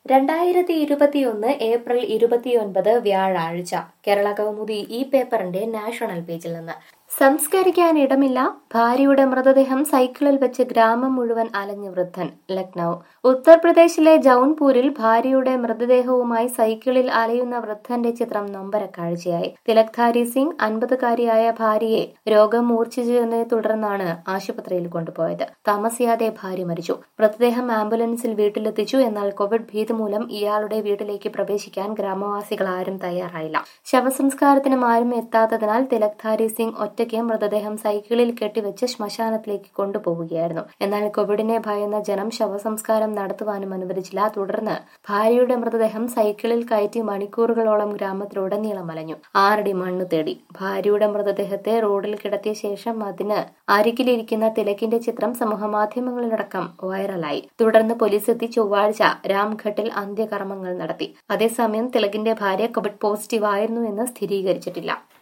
രണ്ടായിരത്തി ഇരുപത്തിയൊന്ന് ഏപ്രിൽ ഇരുപത്തിയൊൻപത് വ്യാഴാഴ്ച കേരള കൗമുദി ഈ പേപ്പറിന്റെ നാഷണൽ പേജിൽ നിന്ന് സംസ്കരിക്കാൻ ഇടമില്ല ഭാര്യയുടെ മൃതദേഹം സൈക്കിളിൽ വെച്ച് ഗ്രാമം മുഴുവൻ അലഞ്ഞു വൃദ്ധൻ ലക്നൌ ഉത്തർപ്രദേശിലെ ജൗൻപൂരിൽ ഭാര്യയുടെ മൃതദേഹവുമായി സൈക്കിളിൽ അലയുന്ന വൃദ്ധന്റെ ചിത്രം നൊമ്പരക്കാഴ്ചയായി തിലക്ധാരി സിംഗ് അൻപതുകാരിയായ ഭാര്യയെ രോഗം മൂർച്ഛിച്ചതിനെ തുടർന്നാണ് ആശുപത്രിയിൽ കൊണ്ടുപോയത് താമസിയാതെ ഭാര്യ മരിച്ചു മൃതദേഹം ആംബുലൻസിൽ വീട്ടിലെത്തിച്ചു എന്നാൽ കോവിഡ് ഭീതി മൂലം ഇയാളുടെ വീട്ടിലേക്ക് പ്രവേശിക്കാൻ ഗ്രാമവാസികൾ ആരും തയ്യാറായില്ല ശവസംസ്കാരത്തിനും ആരും എത്താത്തതിനാൽ തിലക്ധാരി സിംഗ് ഒറ്റയ്ക്ക് മൃതദേഹം സൈക്കിളിൽ കെട്ടിവെച്ച് ശ്മശാനത്തിലേക്ക് കൊണ്ടുപോവുകയായിരുന്നു എന്നാൽ കോവിഡിനെ ഭയന്ന ജനം ശവസംസ്കാരം നടത്തുവാനും അനുവദിച്ചില്ല തുടർന്ന് ഭാര്യയുടെ മൃതദേഹം സൈക്കിളിൽ കയറ്റി മണിക്കൂറുകളോളം ഗ്രാമത്തിലുടനീളം അലഞ്ഞു ആറടി മണ്ണ് തേടി ഭാര്യയുടെ മൃതദേഹത്തെ റോഡിൽ കിടത്തിയ ശേഷം അതിന് അരികിലിരിക്കുന്ന തിലകിന്റെ ചിത്രം സമൂഹമാധ്യമങ്ങളിലടക്കം വൈറലായി തുടർന്ന് പോലീസ് എത്തി ചൊവ്വാഴ്ച രാംഘട്ടിൽ അന്ത്യകർമ്മങ്ങൾ നടത്തി അതേസമയം തിലകിന്റെ ഭാര്യ കോവിഡ് പോസിറ്റീവ് ആയിരുന്നു എന്ന് സ്ഥിരീകരിച്ചിട്ടില്ല